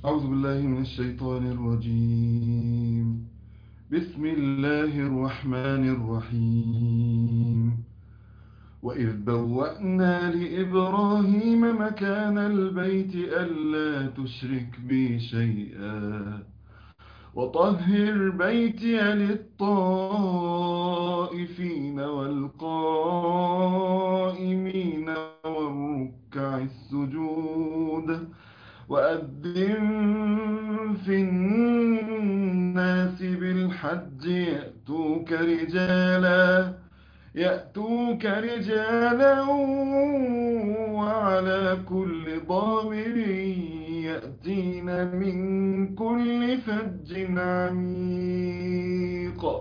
أعوذ بالله من الشيطان الرجيم بسم الله الرحمن الرحيم وإذ بوأنا لإبراهيم مكان البيت ألا تشرك بي شيئا وطهر بيتي للطائفين والقائمين والركع السجود وأذن في الناس بالحج يأتوك رجالا يأتوك رجالا وعلى كل ضامر يأتين من كل فج عميق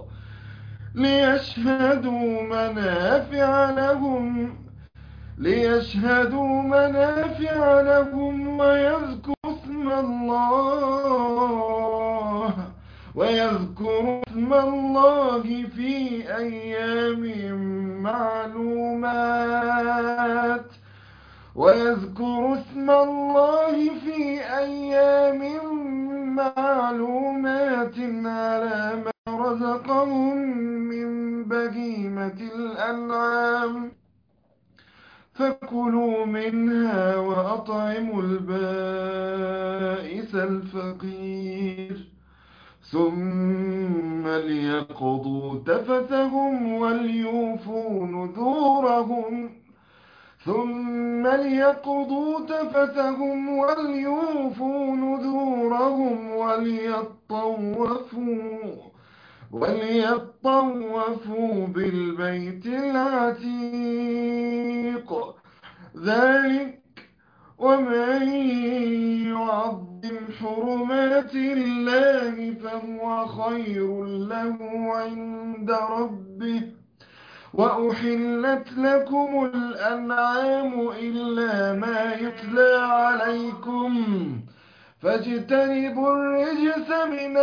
ليشهدوا منافع لهم ليشهدوا منافع لهم ويذكروا اسم الله ويذكروا اسم الله في أيام معلومات ويذكروا اسم الله في أيام معلومات على ما رزقهم من بهيمة الأنعام فكلوا منها وأطعموا البائس الفقير ثم ليقضوا تفثهم وليوفوا نذورهم ثم ليقضوا تفثهم وليوفوا نذورهم وليطوفوا وليطوفوا بالبيت العتيق ذلك ومن يعظم حرمات الله فهو خير له عند ربه وأحلت لكم الأنعام إلا ما يتلى عليكم فاجتنبوا الرجس من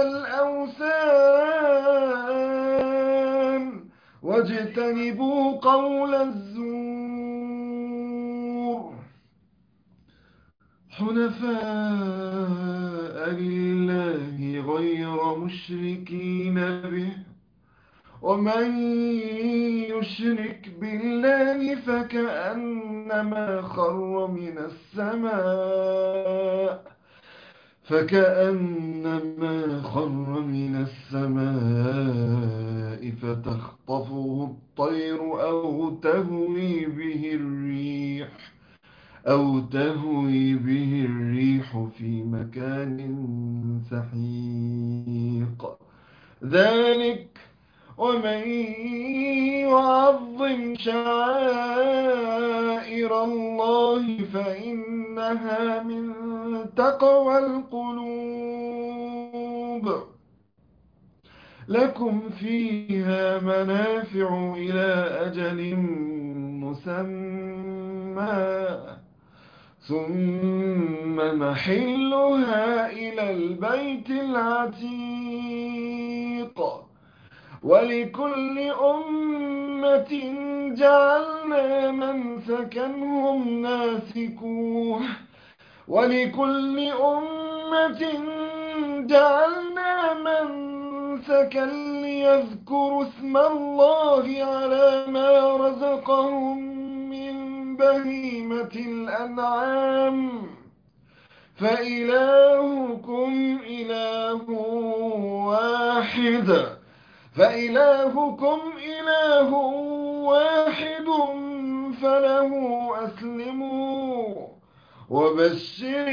الأوثان واجتنبوا قول الزور حنفاء لله غير مشركين به ومن يشرك بالله فكأنما خر من السماء فكأنما خر من السماء فتخطفه الطير أو تهوي به الريح أو تهوي به الريح في مكان سحيق ذلك ومن يعظم شعائر الله فإنها من تقوى القلوب لكم فيها منافع إلى أجل مسمى ثم محلها إلى البيت العتيق ولكل أمة جعلنا منسكا هم ناسكوه ولكل أمة جعلنا منسكا ليذكروا اسم الله على ما رزقهم من بهيمة الأنعام فإلهكم إله واحد فإلهكم إله واحد فله أسلموا وبشر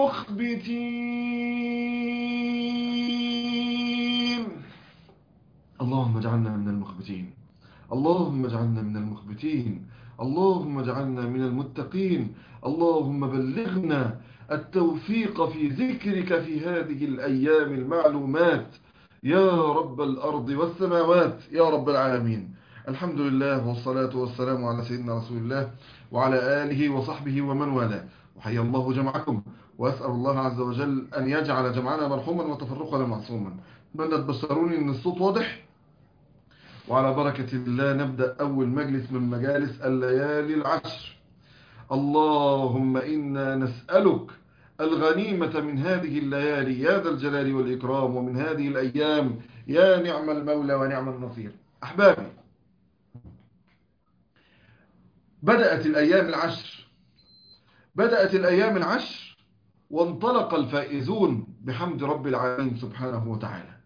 المخبتين اللهم اجعلنا من المخبتين اللهم اجعلنا من المخبتين اللهم اجعلنا من المتقين اللهم بلغنا التوفيق في ذكرك في هذه الأيام المعلومات يا رب الأرض والسماوات يا رب العالمين الحمد لله والصلاة والسلام على سيدنا رسول الله وعلى آله وصحبه ومن والاه وحيا الله جمعكم وأسأل الله عز وجل أن يجعل جمعنا مرحوما وتفرقنا معصوما من تبصروني أن الصوت واضح وعلى بركة الله نبدأ أول مجلس من مجالس الليالي العشر اللهم إنا نسألك الغنيمة من هذه الليالي يا ذا الجلال والإكرام ومن هذه الأيام يا نعم المولى ونعم النصير أحبابي بدأت الأيام العشر بدأت الأيام العشر وانطلق الفائزون بحمد رب العالمين سبحانه وتعالى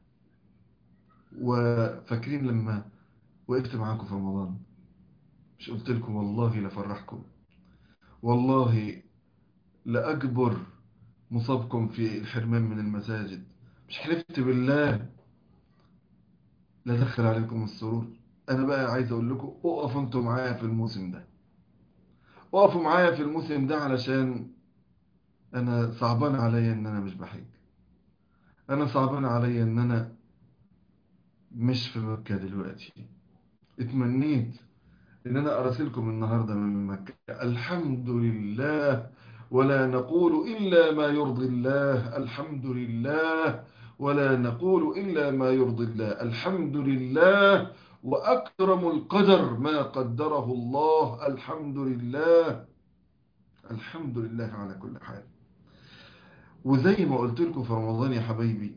وفاكرين لما وقفت معاكم في رمضان مش قلت لكم والله لفرحكم والله لأكبر مصابكم في الحرمان من المساجد مش حلفت بالله لا دخل عليكم السرور انا بقى عايز اقول لكم اقفوا انتوا معايا في الموسم ده اقفوا معايا في الموسم ده علشان انا صعبان عليا ان انا مش بحج انا صعبان عليا ان انا مش في مكة دلوقتي اتمنيت ان انا اراسلكم النهاردة من مكة الحمد لله ولا نقول إلا ما يرضي الله الحمد لله ولا نقول إلا ما يرضي الله الحمد لله وأكرم القدر ما قدره الله الحمد لله الحمد لله على كل حال وزي ما قلت لكم في رمضان يا حبايبي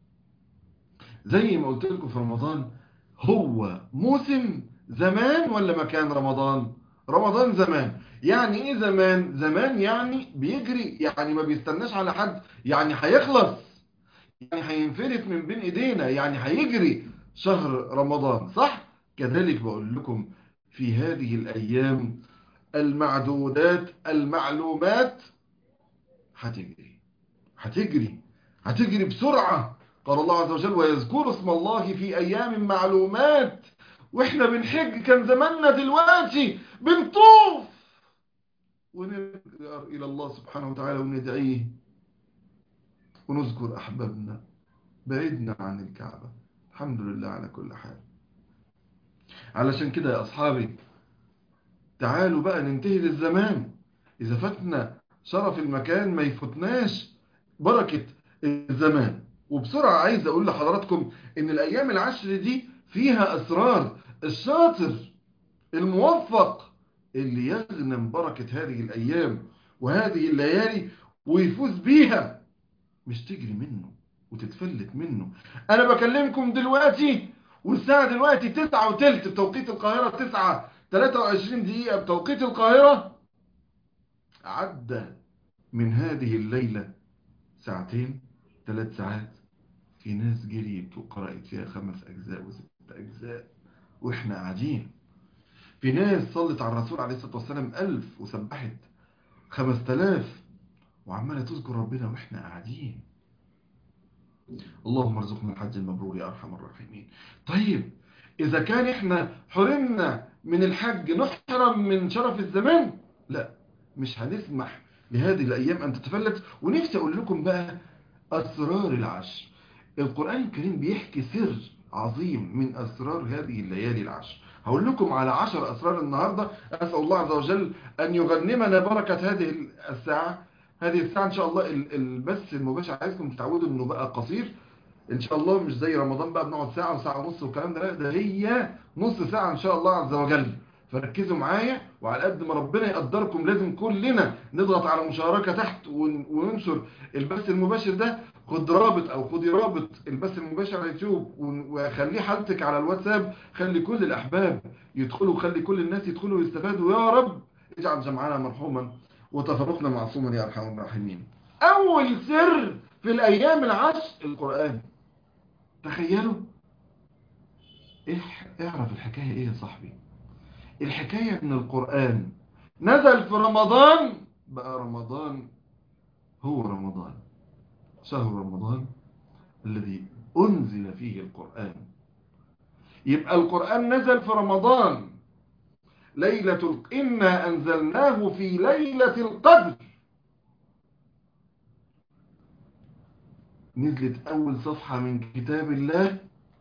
زي ما قلت لكم في رمضان هو موسم زمان ولا مكان رمضان رمضان زمان يعني ايه زمان زمان يعني بيجري يعني ما بيستناش على حد يعني هيخلص يعني هينفلت من بين ايدينا يعني هيجري شهر رمضان صح كذلك بقول لكم في هذه الايام المعدودات المعلومات هتجري هتجري هتجري بسرعة قال الله عز وجل ويذكر اسم الله في ايام معلومات واحنا بنحج كان زماننا دلوقتي بنطوف ونرجع إلى الله سبحانه وتعالى وندعيه ونذكر أحبابنا بعدنا عن الكعبة الحمد لله على كل حال علشان كده يا أصحابي تعالوا بقى ننتهي للزمان إذا فاتنا شرف المكان ما يفوتناش بركة الزمان وبسرعة عايز أقول لحضراتكم إن الأيام العشر دي فيها أسرار الشاطر الموفق اللي يغنم بركة هذه الأيام وهذه الليالي ويفوز بيها مش تجري منه وتتفلت منه أنا بكلمكم دلوقتي والساعة دلوقتي تسعة وتلت بتوقيت القاهرة تسعة 23 دقيقة بتوقيت القاهرة عدى من هذه الليلة ساعتين ثلاث ساعات في ناس جريت وقرأت فيها خمس أجزاء وست أجزاء وإحنا قاعدين في ناس صلت على الرسول عليه الصلاة والسلام ألف وسبحت خمس تلاف وعمالة تذكر ربنا وإحنا قاعدين اللهم ارزقنا الحج المبرور يا أرحم الراحمين طيب إذا كان إحنا حرمنا من الحج نحرم من شرف الزمان لا مش هنسمح لهذه الأيام أن تتفلت ونفسي أقول لكم بقى أسرار العشر القرآن الكريم بيحكي سر عظيم من أسرار هذه الليالي العشر هقول لكم على عشر أسرار النهاردة أسأل الله عز وجل أن يغنمنا بركة هذه الساعة هذه الساعة إن شاء الله البث المباشر عايزكم تتعودوا أنه بقى قصير إن شاء الله مش زي رمضان بقى بنقعد ساعة وساعة ونص والكلام ده لا ده هي نص ساعة إن شاء الله عز وجل فركزوا معايا وعلى قد ما ربنا يقدركم لازم كلنا نضغط على مشاركة تحت وننشر البث المباشر ده خد رابط او خدي رابط البث المباشر على اليوتيوب وخليه حالتك على الواتساب خلي كل الاحباب يدخلوا خلي كل الناس يدخلوا ويستفادوا يا رب اجعل جمعنا مرحوما وتفرقنا معصوما يا ارحم الراحمين اول سر في الايام العشر القرآن تخيلوا اعرف الحكاية ايه يا صاحبي الحكاية ان القرآن نزل في رمضان بقى رمضان هو رمضان شهر رمضان الذي أنزل فيه القرآن يبقى القرآن نزل في رمضان ليلة إنا أنزلناه في ليلة القدر نزلت أول صفحة من كتاب الله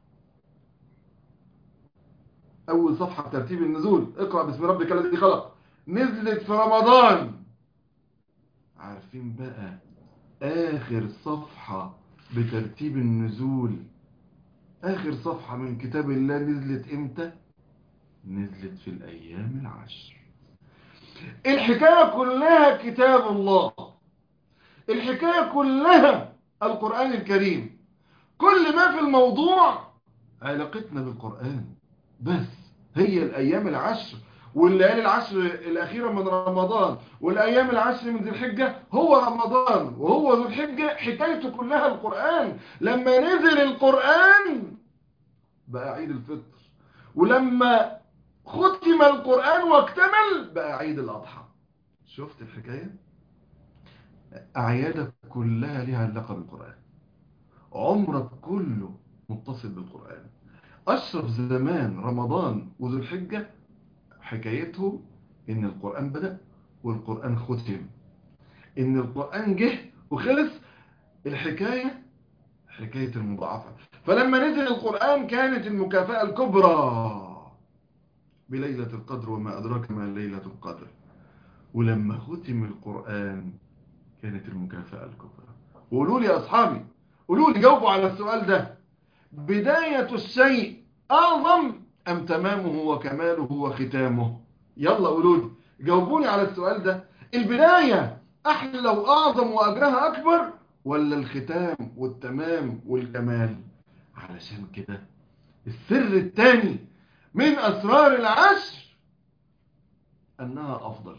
أول صفحة بترتيب النزول اقرأ باسم ربك الذي خلق نزلت في رمضان عارفين بقى آخر صفحة بترتيب النزول آخر صفحة من كتاب الله نزلت إمتى؟ نزلت في الأيام العشر الحكاية كلها كتاب الله الحكاية كلها القرآن الكريم كل ما في الموضوع علاقتنا بالقرآن بس هي الأيام العشر والليالي العشر الأخيرة من رمضان والأيام العشر من ذي الحجة هو رمضان وهو ذو الحجة حكايته كلها القرآن لما نزل القرآن بقى عيد الفطر ولما ختم القرآن واكتمل بقى عيد الأضحى شفت الحكاية أعيادك كلها لها علاقة بالقرآن عمرك كله متصل بالقرآن أشرف زمان رمضان وذو الحجة حكايته إن القرآن بدأ والقرآن ختم إن القرآن جه وخلص الحكاية حكاية المضاعفة فلما نزل القرآن كانت المكافأة الكبرى بليلة القدر وما أدراك ما ليلة القدر ولما ختم القرآن كانت المكافأة الكبرى وقولوا لي يا أصحابي قولوا لي جاوبوا على السؤال ده بداية الشيء أعظم أم تمامه وكماله وختامه يلا قولوا لي جاوبوني على السؤال ده البداية أحلى وأعظم وأجرها أكبر ولا الختام والتمام والكمال علشان كده السر الثاني من أسرار العشر أنها أفضل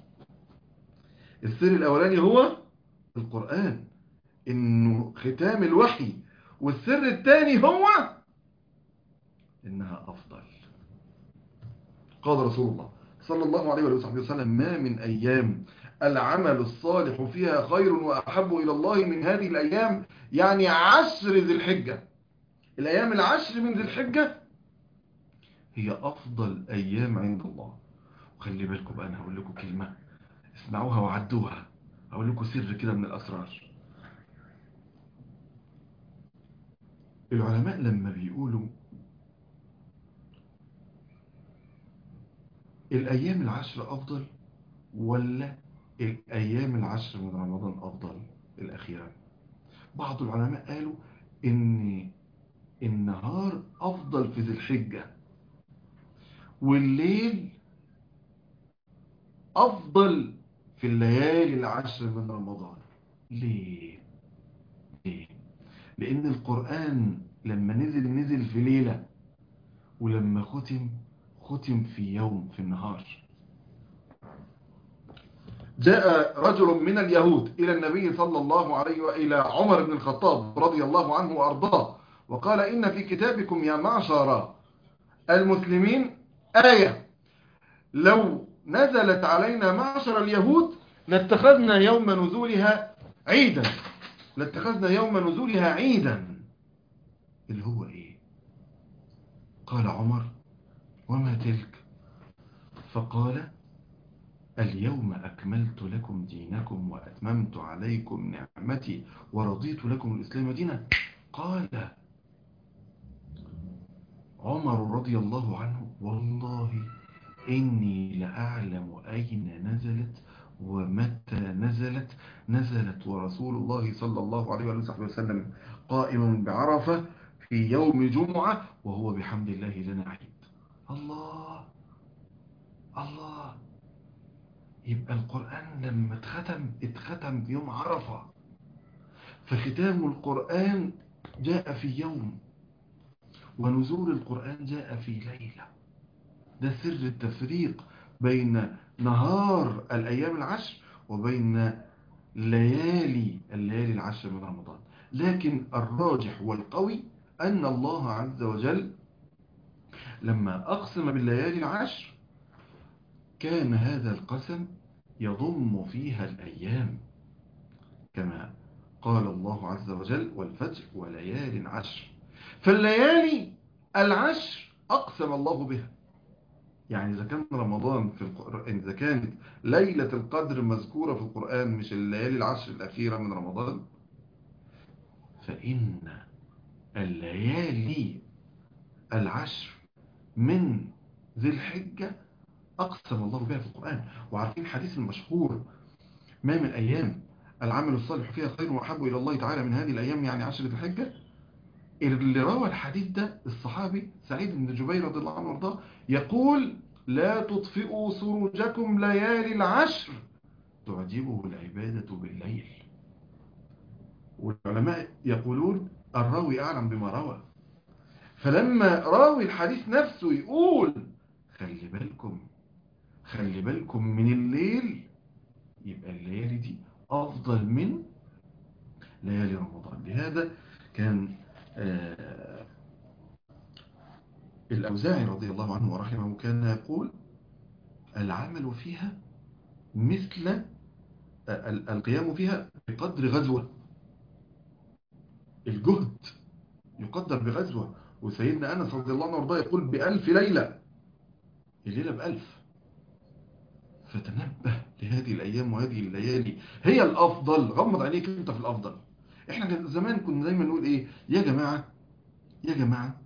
السر الأولاني هو القرآن إنه ختام الوحي والسر الثاني هو إنها أفضل قال رسول الله صلى الله عليه وصحبه وسلم ما من أيام العمل الصالح فيها خير وأحب إلى الله من هذه الأيام يعني عشر ذي الحجة الأيام العشر من ذي الحجة هي أفضل أيام عند الله وخلي بالكم بقى أنا هقول لكم كلمة اسمعوها وعدوها هقول لكم سر كده من الأسرار العلماء لما بيقولوا الأيام العشر أفضل ولا الأيام العشر من رمضان أفضل الأخيرة بعض العلماء قالوا إن النهار أفضل في ذي الحجة والليل أفضل في الليالي العشر من رمضان ليه؟ ليه؟ لأن القرآن لما نزل نزل في ليلة ولما ختم ختم في يوم في النهار جاء رجل من اليهود إلى النبي صلى الله عليه وإلى عمر بن الخطاب رضي الله عنه وأرضاه وقال إن في كتابكم يا معشر المسلمين آية لو نزلت علينا معشر اليهود لاتخذنا يوم نزولها عيدا لاتخذنا يوم نزولها عيدا اللي هو ايه قال عمر وما تلك فقال اليوم أكملت لكم دينكم وأتممت عليكم نعمتي ورضيت لكم الإسلام دينا قال عمر رضي الله عنه والله إني لأعلم أين نزلت ومتى نزلت نزلت ورسول الله صلى الله عليه وسلم قائم بعرفة في يوم جمعة وهو بحمد الله لنا عيد الله الله يبقى القرآن لما اتختم اتختم في يوم عرفة فختام القرآن جاء في يوم ونزول القرآن جاء في ليلة ده سر التفريق بين نهار الأيام العشر وبين ليالي الليالي العشر من رمضان لكن الراجح والقوي أن الله عز وجل لما أقسم بالليالي العشر كان هذا القسم يضم فيها الأيام كما قال الله عز وجل والفجر وليال عشر فالليالي العشر أقسم الله بها يعني إذا كان رمضان في القرآن إذا كانت ليلة القدر مذكورة في القرآن مش الليالي العشر الأخيرة من رمضان فإن الليالي العشر من ذي الحجة أقسم الله بها في القرآن وعارفين حديث المشهور ما من أيام العمل الصالح فيها خير وأحب إلى الله تعالى من هذه الأيام يعني عشر ذي الحجة اللي روى الحديث ده الصحابي سعيد بن جبير رضي الله عنه وارضاه يقول لا تطفئوا سروجكم ليالي العشر تعجبه العبادة بالليل والعلماء يقولون الراوي أعلم بما روى فلما راوي الحديث نفسه يقول خلي بالكم خلي بالكم من الليل يبقى الليالي دي أفضل من ليالي رمضان لهذا كان آه الأوزاعي رضي الله عنه ورحمه كان يقول العمل فيها مثل القيام فيها بقدر غزوة الجهد يقدر بغزوة وسيدنا أنس رضي الله عنه وارضاه يقول بألف ليلة الليلة بألف فتنبه لهذه الأيام وهذه الليالي هي الأفضل غمض عليك أنت في الأفضل إحنا زمان كنا دايما نقول إيه يا جماعة يا جماعة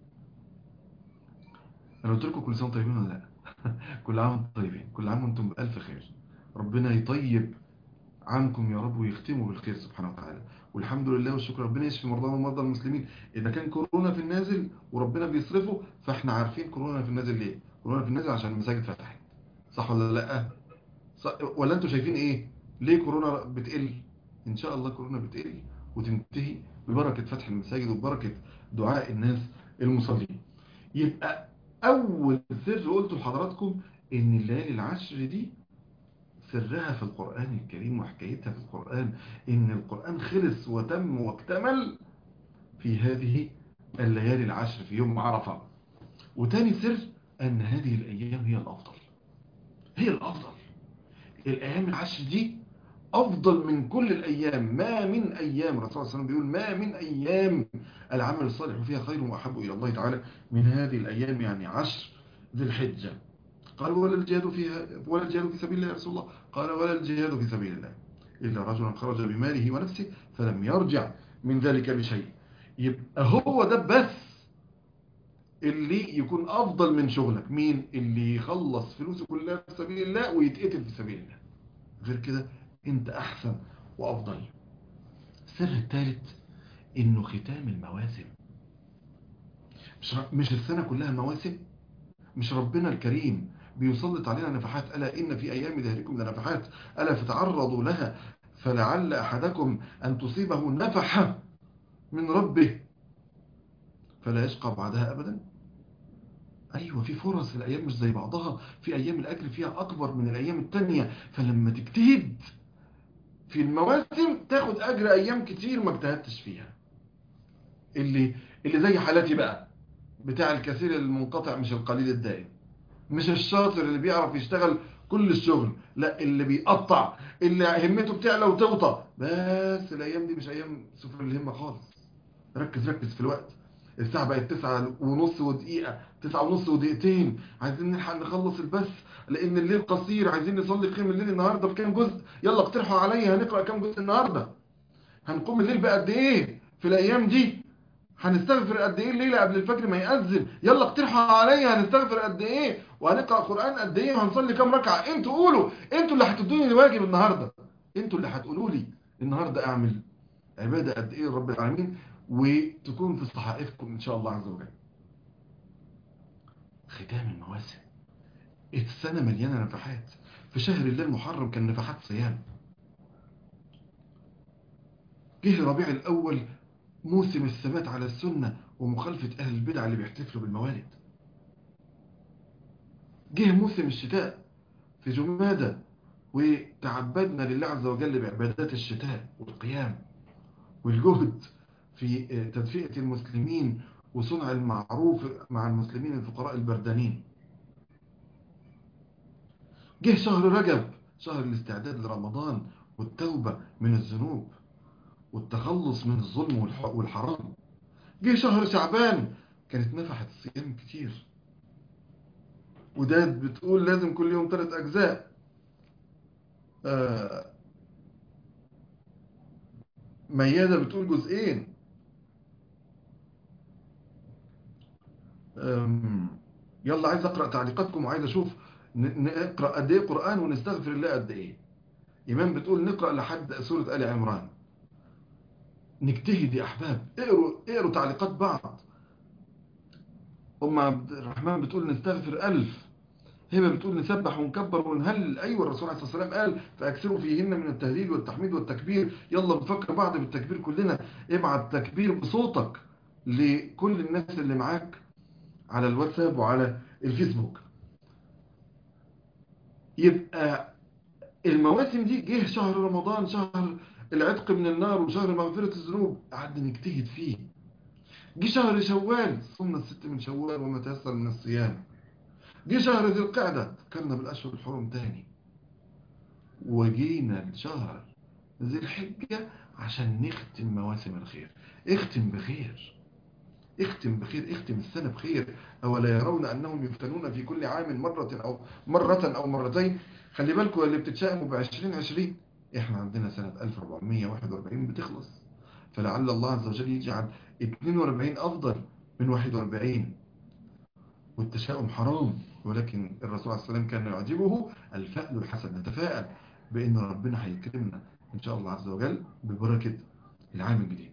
أنا قلت لكم كل سنة طيبين ولا لا كل عام وانتم طيبين كل عام وانتم بألف خير ربنا يطيب عنكم يا رب ويختموا بالخير سبحانه وتعالى والحمد لله والشكر ربنا يشفي مرضانا ومرضى المسلمين إذا كان كورونا في النازل وربنا بيصرفه فاحنا عارفين كورونا في النازل ليه كورونا في النازل عشان المساجد فتحت صح ولا لا صح ولا انتوا شايفين ايه ليه كورونا بتقل ان شاء الله كورونا بتقل وتنتهي ببركة فتح المساجد وببركة دعاء الناس المصلين يبقى اول سر قلته لحضراتكم ان الليالي العشر دي سرها في القرآن الكريم وحكايتها في القرآن إن القرآن خلص وتم واكتمل في هذه الليالي العشر في يوم عرفة وتاني سر أن هذه الأيام هي الأفضل هي الأفضل الأيام العشر دي أفضل من كل الأيام ما من أيام الرسول صلى الله عليه وسلم بيقول ما من أيام العمل الصالح فيها خير وأحب إلى الله تعالى من هذه الأيام يعني عشر ذي الحجة قال ولا الجهاد فيها ولا الجهاد في سبيل الله يا رسول الله قال ولا الجهاد في سبيل الله إلا رجلا خرج بماله ونفسه فلم يرجع من ذلك بشيء يبقى هو ده بس اللي يكون أفضل من شغلك مين اللي يخلص فلوسه كلها في سبيل الله ويتقتل في سبيل الله غير كده انت أحسن وأفضل السر الثالث انه ختام المواسم مش, مش السنة كلها مواسم مش ربنا الكريم بيسلط علينا نفحات ألا إن في أيام دهركم لنفحات ألا فتعرضوا لها فلعل أحدكم أن تصيبه نفحة من ربه فلا يشقى بعدها أبدا أيوة في فرص الأيام مش زي بعضها في أيام الأجر فيها أكبر من الأيام التانية فلما تجتهد في المواسم تاخد أجر أيام كتير ما اجتهدتش فيها اللي, اللي زي حالتي بقى بتاع الكثير المنقطع مش القليل الدائم مش الشاطر اللي بيعرف يشتغل كل الشغل لا اللي بيقطع اللي همته بتعلى وتوطى بس الايام دي مش ايام صفر الهمه خالص ركز ركز في الوقت الساعة بقت تسعة ونص ودقيقة تسعة ونص ودقيقتين عايزين نلحق نخلص البث لان الليل قصير عايزين نصلي قيام الليل النهاردة بكام جزء يلا اقترحوا عليا هنقرأ كام جزء النهاردة هنقوم الليل بقد ايه في الايام دي هنستغفر قد ايه الليله قبل الفجر ما يأذن يلا اقترحوا عليا هنستغفر قد ايه وهنقرا قران قد ايه وهنصلي كام ركعه انتوا قولوا انتوا اللي هتدوني الواجب النهارده انتوا اللي هتقولوا لي النهارده اعمل عباده قد ايه لرب العالمين وتكون في صحائفكم ان شاء الله عز وجل ختام المواسم السنه مليانه نفحات في شهر الله المحرم كان نفحات صيام جه ربيع الاول موسم الثبات على السنة ومخالفة أهل البدع اللي بيحتفلوا بالموالد جه موسم الشتاء في جمادة وتعبدنا لله عز وجل بعبادات الشتاء والقيام والجهد في تدفئة المسلمين وصنع المعروف مع المسلمين الفقراء البردانين جه شهر رجب شهر الاستعداد لرمضان والتوبة من الذنوب والتخلص من الظلم والحرام جه شهر شعبان كانت نفحت الصيام كتير وده بتقول لازم كل يوم ثلاث أجزاء آه ميادة بتقول جزئين يلا عايز أقرأ تعليقاتكم وعايز أشوف نقرأ قد إيه قرآن ونستغفر الله قد إيه إيمان بتقول نقرأ لحد سورة آل عمران نجتهد يا أحباب اقروا, اقروا تعليقات بعض أم عبد الرحمن بتقول نستغفر ألف هبه بتقول نسبح ونكبر ونهلل ايوه الرسول عليه الصلاه والسلام قال فاكثروا فيهن من التهليل والتحميد والتكبير يلا نفكر بعض بالتكبير كلنا ابعت تكبير بصوتك لكل الناس اللي معاك على الواتساب وعلى الفيسبوك يبقى المواسم دي جه شهر رمضان شهر العتق من النار وشهر مغفرة الذنوب قعدنا نجتهد فيه جه شهر شوال صمنا الست من شوال وما تيسر من الصيام جه شهر ذي القعدة فكرنا بالأشهر الحرم تاني وجينا لشهر ذي الحجة عشان نختم مواسم الخير اختم بخير اختم بخير اختم السنة بخير أولا يرون أنهم يفتنون في كل عام مرة أو مرة أو مرتين خلي بالكم اللي بتتشائموا ب 2020 احنا عندنا سنة 1441 بتخلص فلعل الله عز وجل يجعل 42 أفضل من 41 والتشاؤم حرام ولكن الرسول عليه السلام كان يعجبه الفأل الحسن نتفائل بأن ربنا هيكرمنا إن شاء الله عز وجل ببركة العام الجديد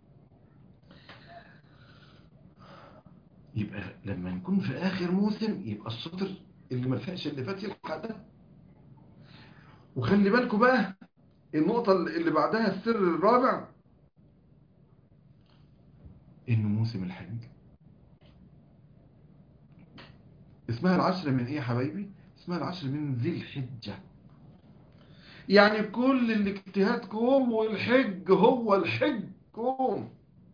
يبقى لما نكون في آخر موسم يبقى الشاطر اللي ما لحقش اللي فات يلحق ده وخلي بالكم بقى النقطة اللي بعدها السر الرابع إنه موسم الحج اسمها العشر من إيه يا حبايبي؟ اسمها العشر من ذي الحجة يعني كل الاجتهاد كوم والحج هو الحج كوم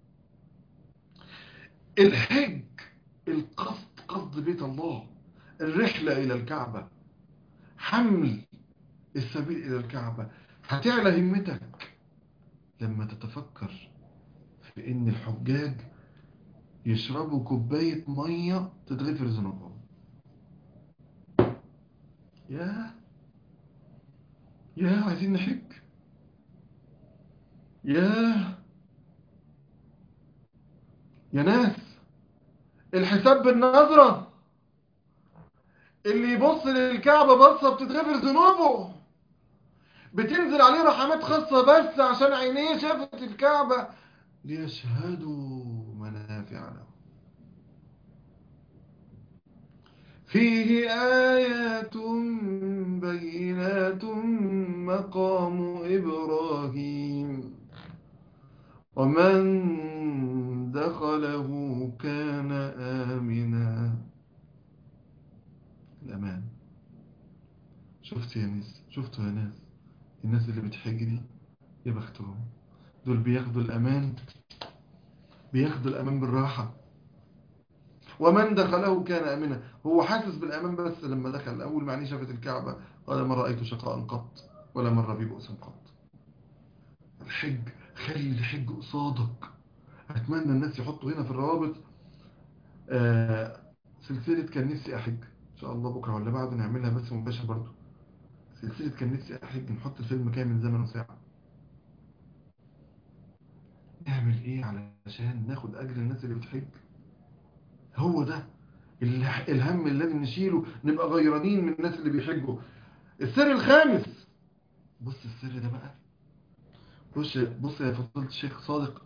الحج القصد قصد بيت الله الرحلة إلى الكعبة حمل السبيل إلى الكعبة هتعلى همتك لما تتفكر في إن الحجاج يشربوا كوباية مية تتغفر ذنوبهم يا يا عايزين نحج يا يا ناس الحساب بالنظرة اللي يبص للكعبة بصة بتتغفر ذنوبه بتنزل عليه رحمات خاصة بس عشان عينيه شافت الكعبة ليشهدوا منافع له فيه آيات بينات مقام إبراهيم ومن دخله كان آمنا الأمان شفت يا ناس شفتوا يا ناس الناس اللي بتحج دي يا بختهم دول بياخدوا الأمان بياخدوا الأمان بالراحة ومن دخله كان آمنا هو حاسس بالأمان بس لما دخل أول معني شافت الكعبة قال ما رأيت شقاء قط ولا مر بي بؤس قط الحج خلي الحج قصادك أتمنى الناس يحطوا هنا في الروابط آه سلسلة كان نفسي أحج إن شاء الله بكرة ولا بعد نعملها بس مباشر برضو سلسلة كان نفسي أحج نحط الفيلم كامل من زمن وساعة نعمل إيه علشان ناخد أجر الناس اللي بتحج هو ده الهم اللي لازم نشيله نبقى غيرانين من الناس اللي بيحجوا السر الخامس بص السر ده بقى بص بص يا فضيلة الشيخ صادق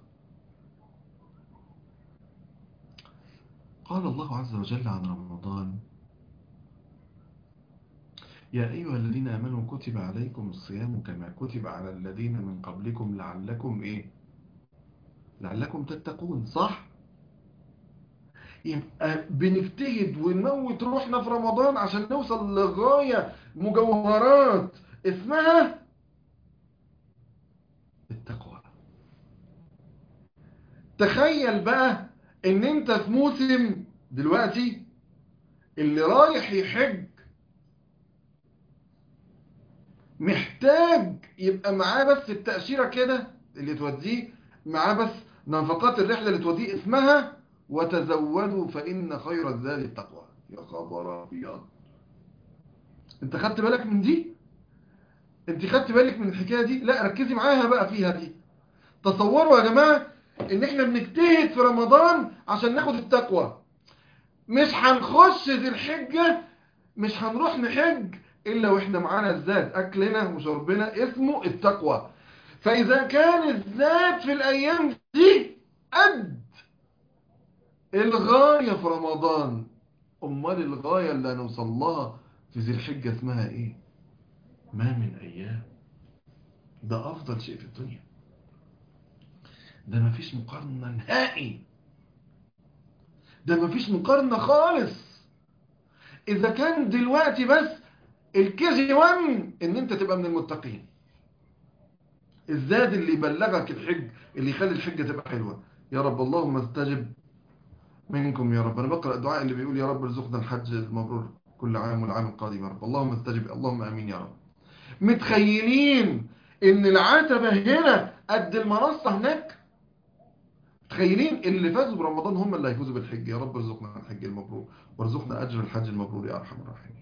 قال الله عز وجل عن رمضان يا أيها الذين آمنوا كتب عليكم الصيام كما كتب على الذين من قبلكم لعلكم إيه لعلكم تتقون صح يبقى بنجتهد ونموت روحنا في رمضان عشان نوصل لغاية مجوهرات اسمها التقوى تخيل بقى ان انت في موسم دلوقتي اللي رايح يحج محتاج يبقى معاه بس التأشيرة كده اللي توديه معاه بس نفقات الرحلة اللي توديه اسمها وتزودوا فإن خير الزاد التقوى يا خبر أبيض انت خدت بالك من دي انت خدت بالك من الحكاية دي لا ركزي معاها بقى فيها دي تصوروا يا جماعة ان احنا بنجتهد في رمضان عشان ناخد التقوى مش هنخش ذي الحجة مش هنروح نحج الا واحنا معانا الزاد اكلنا وشربنا اسمه التقوى فاذا كان الزاد في الايام دي قد الغاية في رمضان امال الغاية اللي هنوصل لها في ذي الحجة اسمها ايه ما من ايام ده افضل شيء في الدنيا ده مفيش مقارنة نهائي ده مفيش مقارنة خالص اذا كان دلوقتي بس الكيجي 1 ان انت تبقى من المتقين الزاد اللي يبلغك الحج اللي يخلي الحجة تبقى حلوة يا رب اللهم استجب منكم يا رب انا بقرأ الدعاء اللي بيقول يا رب ارزقنا الحج المبرور كل عام والعام القادم يا رب اللهم استجب اللهم امين يا رب متخيلين ان العتبة هنا قد المنصة هناك متخيلين اللي فازوا برمضان هم اللي هيفوزوا بالحج يا رب ارزقنا الحج المبرور وارزقنا اجر الحج المبرور يا ارحم الراحمين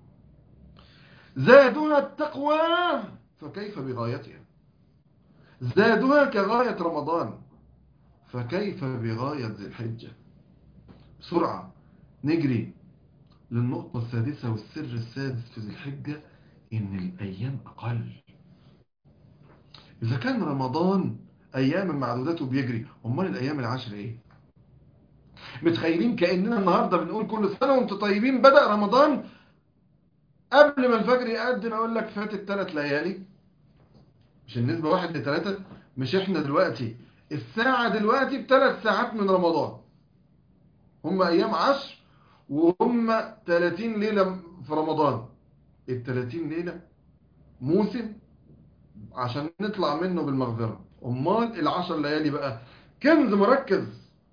زادها التقوى فكيف بغايتها زادها كغاية رمضان فكيف بغاية ذي الحجة بسرعة نجري للنقطة السادسة والسر السادس في ذي الحجة إن الأيام أقل إذا كان رمضان أيام معدودات وبيجري أمال الأيام العشر إيه متخيلين كأننا النهاردة بنقول كل سنة وانتم طيبين بدأ رمضان قبل ما الفجر يقدم أقول لك فاتت ثلاث ليالي مش النسبة واحد لثلاثة مش احنا دلوقتي الساعة دلوقتي بثلاث ساعات من رمضان هم أيام عشر وهم 30 ليلة في رمضان ال 30 ليلة موسم عشان نطلع منه بالمغفرة أمال العشر ليالي بقى كنز مركز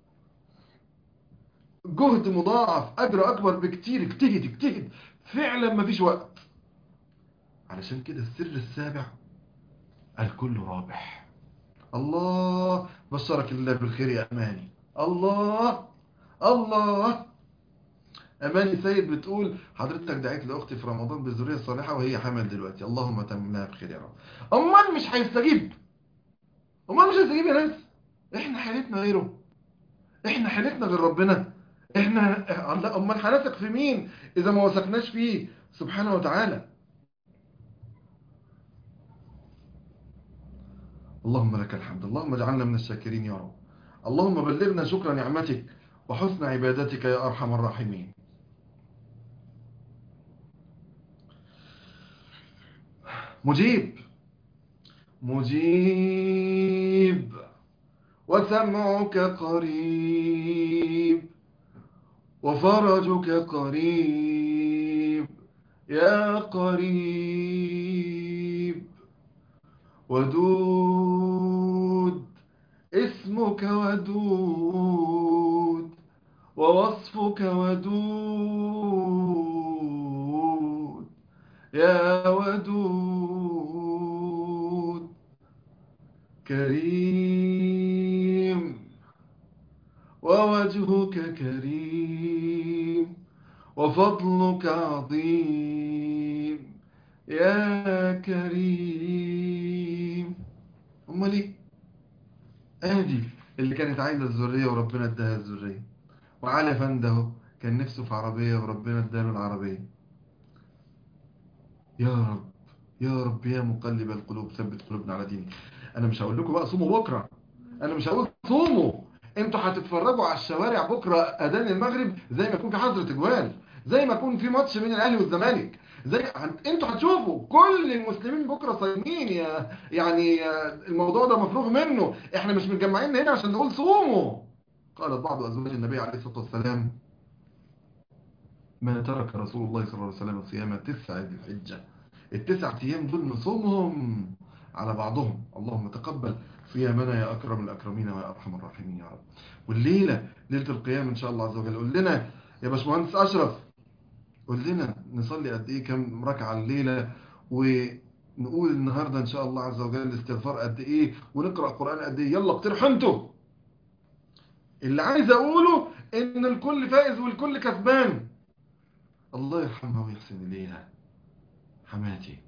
جهد مضاعف أجر أكبر بكتير اجتهد اجتهد فعلا مفيش وقت علشان كده السر السابع الكل رابح الله بشرك الله بالخير يا أماني الله الله أماني سيد بتقول حضرتك دعيت لأختي في رمضان بالذرية الصالحة وهي حامل دلوقتي اللهم تمنها بخير يا رب أمال مش هيستجيب أمال مش هيستجيب يا ناس إحنا حالتنا غيره إحنا حالتنا غير ربنا إحنا أمال هنثق في مين إذا ما وثقناش فيه سبحانه وتعالى اللهم لك الحمد اللهم اجعلنا من الشاكرين يا رب اللهم بلغنا شكر نعمتك وحسن عبادتك يا أرحم الراحمين مجيب مجيب وسمعك قريب وفرجك قريب يا قريب ودود اسمك ودود ووصفك ودود يا ودود كريم ووجهك كريم وفضلك عظيم يا كريم امال ايه ادي اللي كانت عايزه الذريه وربنا اداها الذريه وعلى فنده كان نفسه في عربيه وربنا اداله العربيه يا رب يا رب يا مقلب القلوب ثبت قلوبنا على دينك انا مش هقول لكم بقى صوموا بكره انا مش هقول صوموا انتوا هتتفرجوا على الشوارع بكره اذان المغرب زي ما يكون في حظر تجوال زي ما يكون في ماتش بين الاهلي والزمالك زي انتوا هتشوفوا كل المسلمين بكره صايمين يا يعني الموضوع ده مفروغ منه احنا مش متجمعين هنا عشان نقول صوموا قالت بعض ازواج النبي عليه الصلاه والسلام ما ترك رسول الله صلى الله عليه وسلم صيام تسع ذي الحجه التسع ايام دول نصومهم على بعضهم اللهم تقبل صيامنا يا اكرم الاكرمين ويا ارحم الراحمين يا رب والليله ليله القيامه ان شاء الله عز وجل قول لنا يا باشمهندس اشرف قول لنا نصلي قد ايه كم ركعه الليله ونقول النهارده ان شاء الله عز وجل الاستغفار قد ايه ونقرا قران قد ايه يلا اقترحوا انتوا اللي عايز اقوله ان الكل فائز والكل كسبان الله يرحمها ويحسن اليها حماتي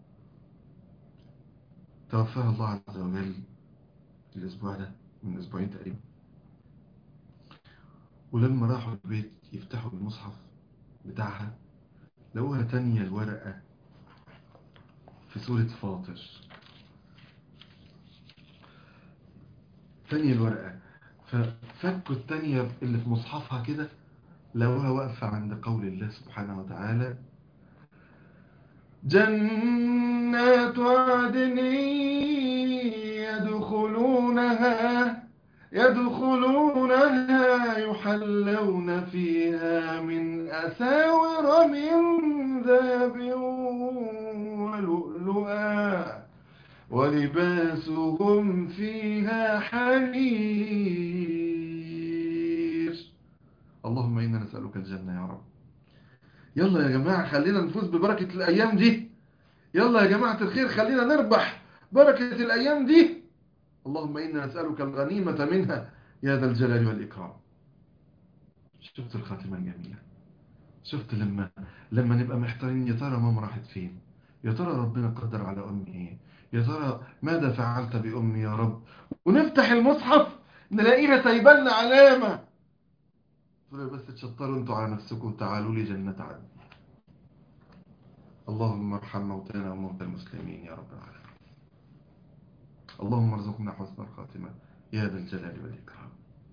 توفاها الله عز وجل الاسبوع ده من اسبوعين تقريبا ولما راحوا البيت يفتحوا المصحف بتاعها لقوها تانية الورقة في سورة فاطر تانية الورقة ففكوا التانية اللي في مصحفها كده لقوها واقفة عند قول الله سبحانه وتعالى جنات عدن يدخلونها يدخلونها يحلون فيها من أساور من ذهب ولؤلؤا ولباسهم فيها حرير اللهم إنا نسألك الجنة يا رب يلا يا جماعة خلينا نفوز ببركة الأيام دي يلا يا جماعة الخير خلينا نربح بركة الأيام دي اللهم إنا نسألك الغنيمة منها يا ذا الجلال والإكرام شفت الخاتمة الجميلة شفت لما لما نبقى محتارين يا ترى ماما راحت فين يا ترى ربنا قدر على أمي إيه يا ترى ماذا فعلت بأمي يا رب ونفتح المصحف نلاقيها سايبالنا علامة تقول بس تشطروا انتوا على نفسكم وتعالوا لي جنة عدن اللهم ارحم موتانا وموتى المسلمين يا رب العالمين اللهم ارزقنا حسن الخاتمة يا ذا الجلال والإكرام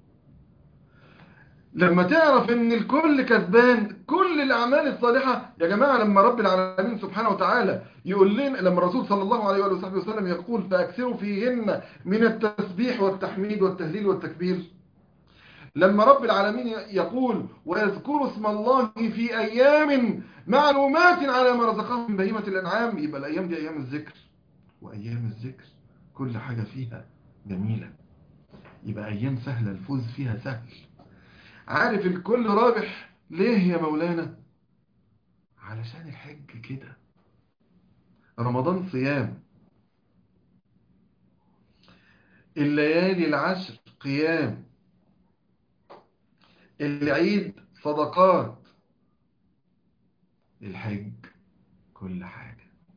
لما تعرف ان الكل كسبان كل الاعمال الصالحة يا جماعة لما رب العالمين سبحانه وتعالى يقول لنا لما الرسول صلى الله عليه وآله وصحبه وسلم يقول فاكثروا فيهن من التسبيح والتحميد والتهليل والتكبير لما رب العالمين يقول ويذكروا اسم الله في ايام معلومات على ما رزقهم من بهيمة الانعام يبقى الايام دي ايام الذكر وايام الذكر كل حاجة فيها جميلة يبقى ايام سهلة الفوز فيها سهل عارف الكل رابح ليه يا مولانا علشان الحج كده رمضان صيام الليالي العشر قيام العيد صدقات الحج كل حاجة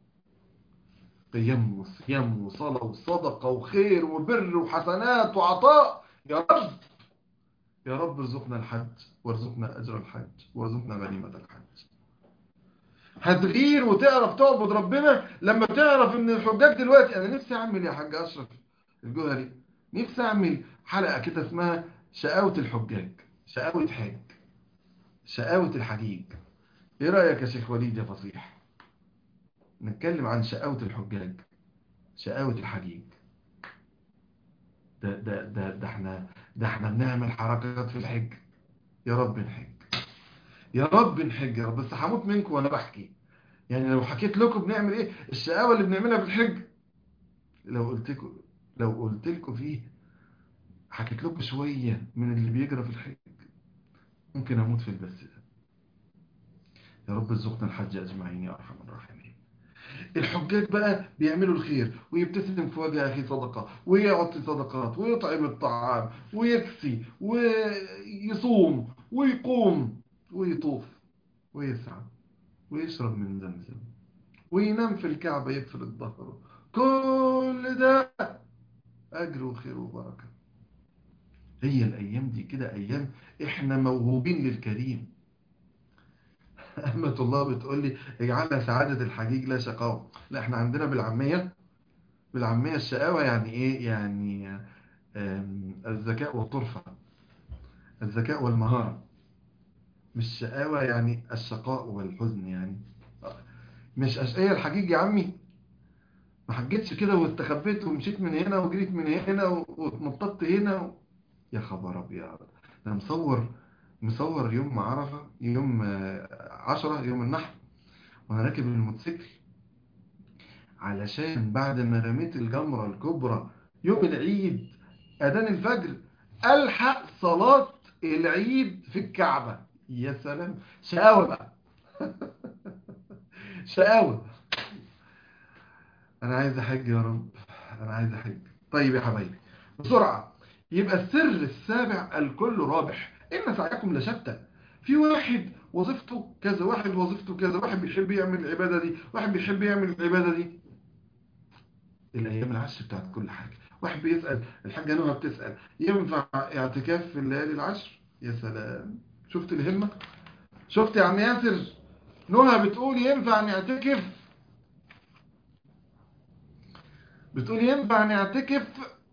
قيام وصيام وصلاة وصدقة وخير وبر وحسنات وعطاء يا رب يا رب ارزقنا الحج وارزقنا أجر الحج وارزقنا غنيمة الحج هتغير وتعرف تعبد ربنا لما تعرف ان الحجاج دلوقتي انا نفسي اعمل يا حاج اشرف الجوهري نفسي اعمل حلقة كده اسمها شقاوة الحجاج شقاوة حج شقاوة الحجيج ايه رأيك يا شيخ وليد يا فصيح نتكلم عن شقاوة الحجاج شقاوة الحجيج ده, ده, ده, ده احنا ده احنا بنعمل حركات في الحج يا رب نحج يا رب نحج يا رب بس هموت منكم وانا بحكي يعني لو حكيت لكم بنعمل ايه الشقاوة اللي بنعملها في الحج لو قلت لكم لو قلت لكم فيه حكيت لكم شوية من اللي بيجرى في الحج ممكن اموت في البث ده يا رب ارزقنا الحج اجمعين يا ارحم الراحمين الحجاج بقى بيعملوا الخير ويبتسم في وجه اخيه صدقه ويعطي صدقات ويطعم الطعام ويكسي ويصوم ويقوم ويطوف ويسعى ويشرب من زمزم وينام في الكعبة يفرد ظهره كل ده أجر وخير وبركة هي الأيام دي كده أيام إحنا موهوبين للكريم أحمد الله بتقول لي اجعلها سعادة الحجيج لا شقاوة لا إحنا عندنا بالعامية بالعامية الشقاوة يعني إيه يعني الذكاء والطرفة الذكاء والمهارة مش شقاوة يعني الشقاء والحزن يعني مش أشقية الحجيج يا عمي ما حجيتش كده واستخبيت ومشيت من هنا وجريت من هنا واتنططت هنا و... يا خبر ابيض انا مصور مصور يوم عرفة يوم عشرة يوم النحر وانا راكب الموتوسيكل علشان بعد ما رميت الجمرة الكبرى يوم العيد اذان الفجر الحق صلاة العيد في الكعبة يا سلام شقاوة بقى شقاوة انا عايز احج يا رب انا عايز احج طيب يا حبايبي بسرعة يبقى السر السابع الكل رابح ان سعيكم لشتى في واحد وظيفته كذا واحد وظيفته كذا واحد بيحب يعمل العبادة دي واحد بيحب يعمل العبادة دي الايام العشر بتاعت كل حاجة واحد بيسأل الحاجة نوها بتسأل ينفع اعتكاف في الليالي العشر يا سلام شفت الهمة شفت يا عم ياسر نوها بتقول ينفع نعتكف بتقول ينفع نعتكف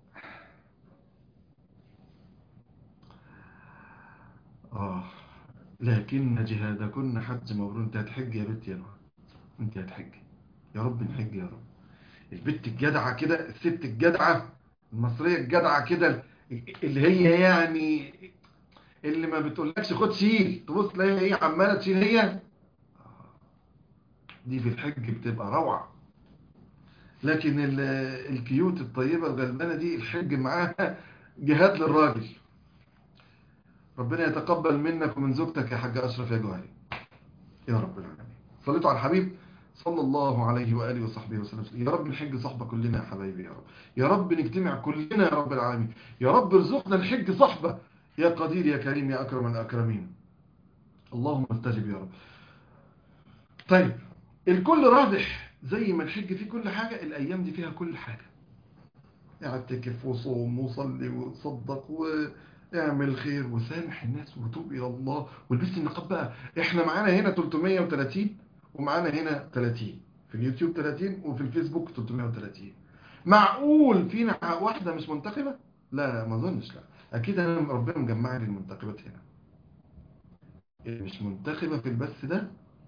آه لكن جهادكن حج مبرور انت هتحج يا بنت يا نوح انت هتحج يا رب نحج يا رب البت الجدعة كده الست الجدعة المصرية الجدعة كده اللي هي يعني اللي ما بتقولكش خد شيل تبص تلاقيها هي عمالة تشيل هي دي في الحج بتبقى روعة لكن الكيوت الطيبة الغلبانة دي الحج معاها جهاد للراجل ربنا يتقبل منك ومن زوجتك يا حاج أشرف يا جوهري يا رب العالمين صليتوا على الحبيب صلى الله عليه وآله وصحبه وسلم يا رب نحج صحبة كلنا يا حبايبي يا رب يا رب نجتمع كلنا يا رب العالمين يا رب ارزقنا الحج صحبة يا قدير يا كريم يا أكرم الأكرمين اللهم استجب يا رب طيب الكل راضح زي ما الحج فيه كل حاجة الأيام دي فيها كل حاجة اعتكف وصوم وصلي وصدق واعمل خير وسامح الناس وتوب إلى الله والبس النقاب بقى احنا معانا هنا 330 ومعانا هنا 30 في اليوتيوب 30 وفي الفيسبوك 330 معقول فينا واحدة مش منتخبة؟ لا ما اظنش لا أكيد أنا ربنا مجمعني المنتخبات هنا اللي مش منتخبة في البث ده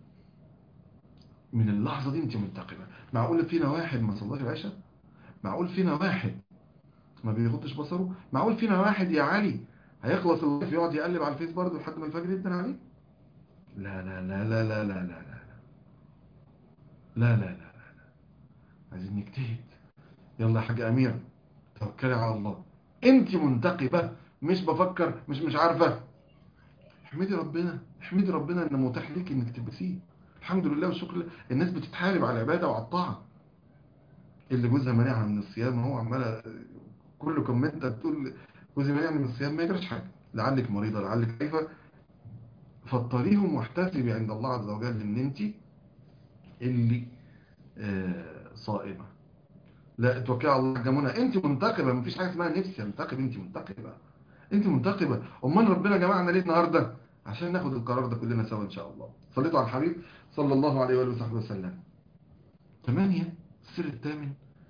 من اللحظة دي انت منتقبة معقول فينا واحد ما صلاش العشاء معقول فينا واحد ما بيغضش بصره معقول فينا واحد يا علي هيخلص اللايف يقعد يقلب على الفيس برضه لحد ما الفجر يبدأ عليه لا لا لا لا لا لا لا لا لا لا لا لا عايزين نجتهد يلا يا حاجة أميرة توكلي على الله انت منتقبة مش بفكر مش مش عارفة احمدي ربنا احمدي ربنا ان متاح ليك انك تلبسيه الحمد لله والشكر لله الناس بتتحارب على العبادة وعلى الطاعة اللي جوزها مانعها من الصيام هو عمال كل كومنت بتقول جوزي مانع من الصيام ما يجراش حاجة لعلك مريضة لعلك خايفة فطريهم واحتسبي عند الله عز وجل ان انت اللي آه صائمة لا اتوكلي على الله جمونة انت منتقبة مفيش حاجة اسمها نفسي انتقب انت منتقبة انت منتقبة امال ربنا جمعنا ليه النهاردة عشان ناخد القرار ده كلنا سوا ان شاء الله صليتوا على الحبيب صلى الله عليه وآله وصحبه وسلم ثمانية السر الثامن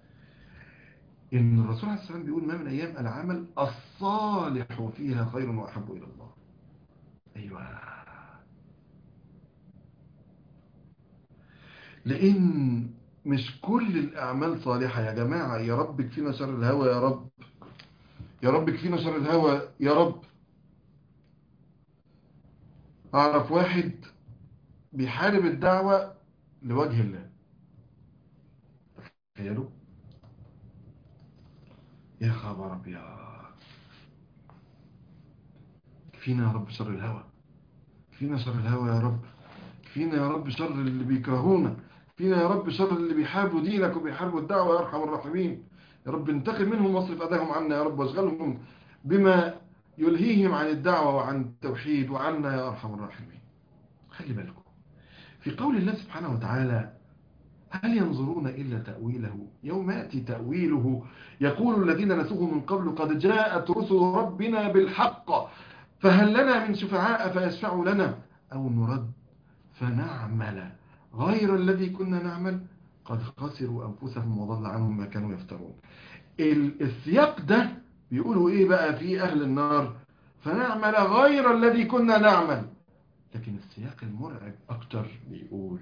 ان الرسول عليه السلام بيقول ما من ايام العمل الصالح فيها خير واحب الى الله ايوه لان مش كل الاعمال صالحة يا جماعة يا رب كفينا شر الهوى يا رب يا رب كفينا شر الهوى يا رب اعرف واحد بيحارب الدعوة لوجه الله تخيلوا يا خبر ابيض فينا يا رب شر الهوى فينا شر الهوى يا رب فينا يا رب شر اللي بيكرهونا فينا يا رب شر اللي بيحاربوا دينك وبيحاربوا الدعوة يا ارحم الراحمين يا رب انتقم منهم واصرف اذاهم عنا يا رب واشغلهم بما يلهيهم عن الدعوة وعن التوحيد وعنا يا ارحم الراحمين خلي بالكم في قول الله سبحانه وتعالى هل ينظرون إلا تأويله يوم يأتي تأويله يقول الذين نسوه من قبل قد جاءت رسل ربنا بالحق فهل لنا من شفعاء فيشفعوا لنا أو نرد فنعمل غير الذي كنا نعمل قد خسروا أنفسهم وضل عنهم ما كانوا يفترون السياق ده بيقولوا إيه بقى في أهل النار فنعمل غير الذي كنا نعمل لكن السياق المرعب أكتر بيقول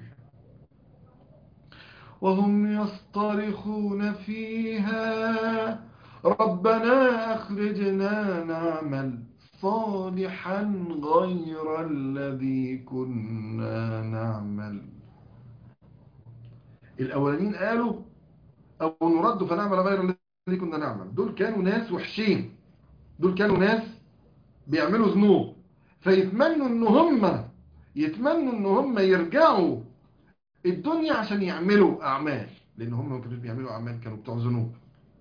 وهم يصطرخون فيها ربنا أخرجنا نعمل صالحا غير الذي كنا نعمل الأولين قالوا أو نرد فنعمل غير الذي كنا نعمل دول كانوا ناس وحشين دول كانوا ناس بيعملوا ذنوب فيتمنوا ان هم يتمنوا ان هم يرجعوا الدنيا عشان يعملوا اعمال لان هم ما كانوش بيعملوا اعمال كانوا بتوع ذنوب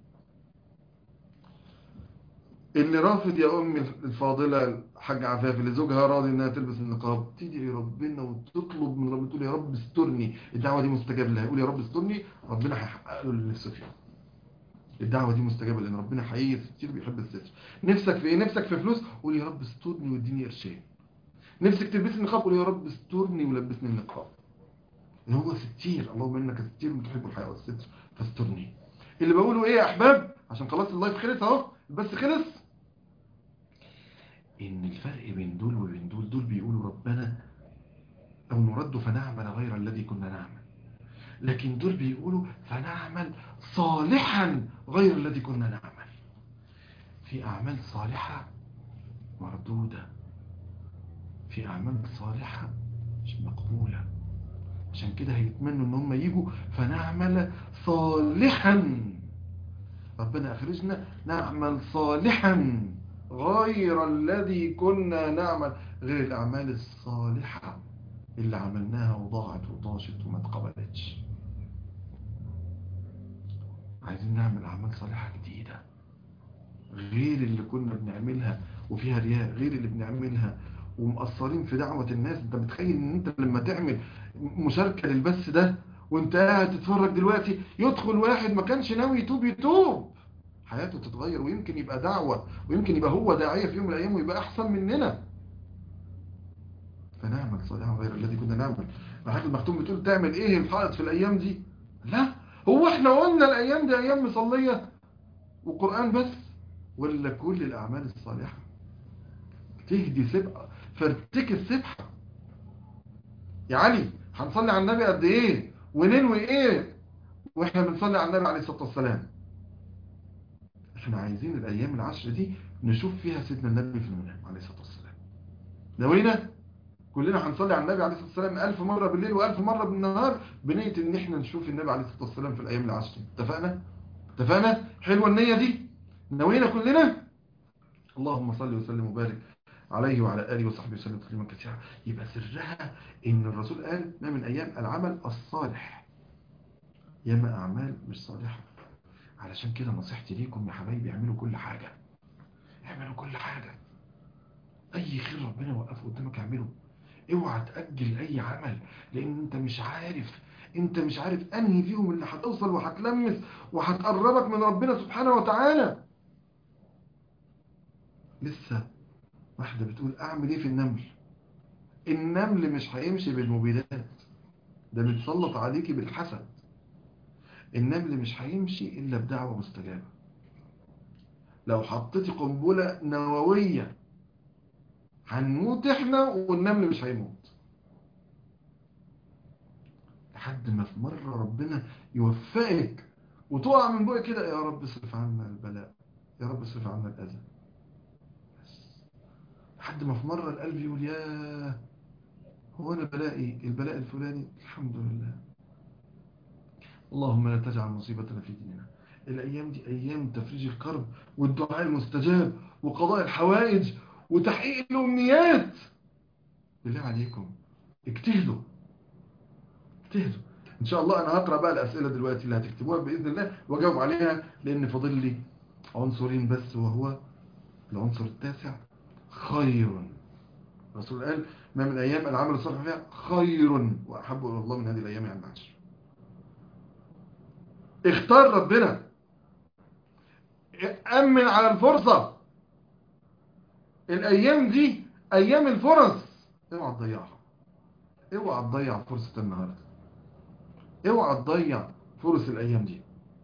اللي رافض يا امي الفاضله حاج عفاف اللي زوجها راضي انها تلبس النقاب تدعي ربنا وتطلب من ربنا تقول يا رب استرني الدعوه دي مستجابه لها يقول يا رب استرني ربنا هيحقق له اللي نفسه فيه الدعوة دي مستجابة لأن ربنا حقيقي ستير بيحب الستر نفسك في إيه نفسك في فلوس قول يا رب استرني واديني قرشين نفسك تلبسني النقاب قول يا رب استرني ولبسني النقاب إن هو ستير اللهم إنك ستير تحب الحياة والستر فاسترني اللي بقوله إيه يا أحباب عشان خلاص اللايف خلص أهو بس خلص إن الفرق بين دول وبين دول دول بيقولوا ربنا أو نرد فنعمل غير الذي كنا نعمل لكن دول بيقولوا فنعمل صالحا غير الذي كنا نعمل في أعمال صالحة مردودة في أعمال صالحة مش مقبولة عشان كده هيتمنوا ان هم يجوا فنعمل صالحا ربنا أخرجنا نعمل صالحا غير الذي كنا نعمل غير الأعمال الصالحة اللي عملناها وضاعت وطاشت وما اتقبلتش عايزين نعمل أعمال صالحة جديدة غير اللي كنا بنعملها وفيها رياء غير اللي بنعملها ومقصرين في دعوة الناس انت متخيل ان انت لما تعمل مشاركة للبث ده وانت قاعد تتفرج دلوقتي يدخل واحد ما كانش ناوي يتوب يتوب حياته تتغير ويمكن يبقى دعوة ويمكن يبقى هو داعية في يوم من الأيام ويبقى أحسن مننا فنعمل صالحا غير الذي كنا نعمل حاجة المختوم بتقول تعمل ايه الحائط في الأيام دي لا هو احنا قلنا الأيام دي أيام مصلية وقرآن بس ولا كل الأعمال الصالحة تهدي سبحة فارتكي السبحة يا علي هنصلي على النبي قد ايه وننوي ايه واحنا بنصلي على النبي عليه الصلاة والسلام احنا عايزين الايام العشر دي نشوف فيها سيدنا النبي في المنام عليه الصلاة والسلام نوينا كلنا هنصلي على النبي عليه الصلاة والسلام ألف مرة بالليل وألف مرة بالنهار بنية ان احنا نشوف النبي عليه الصلاة والسلام في الايام العشر اتفقنا اتفقنا حلوة النية دي نوينا كلنا اللهم صل وسلم وبارك عليه وعلى آله وصحبه وسلم تسليما كثيرا يبقى سرها ان الرسول قال ما من ايام العمل الصالح ياما اعمال مش صالحة علشان كده نصيحتي ليكم يا حبايبي اعملوا كل حاجة اعملوا كل حاجة اي خير ربنا وقفه قدامك اعمله اوعى تأجل اي عمل لان انت مش عارف انت مش عارف انهي فيهم اللي هتوصل وهتلمس وهتقربك من ربنا سبحانه وتعالى لسه واحدة بتقول اعمل ايه في النمل النمل مش هيمشي بالمبيدات ده بيتسلط عليكي بالحسد النمل مش هيمشي إلا بدعوة مستجابة لو حطيتي قنبلة نووية هنموت احنا والنمل مش هيموت لحد ما في مرة ربنا يوفقك وتقع من بوقك كده يا رب اصرف عنا البلاء يا رب اصرف عنا الأذى بس لحد ما في مرة القلب يقول يا هو أنا بلائي البلاء الفلاني الحمد لله اللهم لا تجعل مصيبتنا في ديننا الأيام دي أيام تفريج الكرب والدعاء المستجاب وقضاء الحوائج وتحقيق الأمنيات بالله عليكم اجتهدوا اجتهدوا إن شاء الله أنا هقرأ بقى الأسئلة دلوقتي اللي هتكتبوها بإذن الله وأجاوب عليها لأن فاضل لي عنصرين بس وهو العنصر التاسع خير الرسول قال ما من أيام العمل الصالح فيها خير وأحب إلى الله من هذه الأيام يعني العشر اختار ربنا أمن على الفرصة الأيام دي أيام الفرص اوعى تضيعها اوعى تضيع فرصة النهاردة اوعى تضيع فرص الأيام دي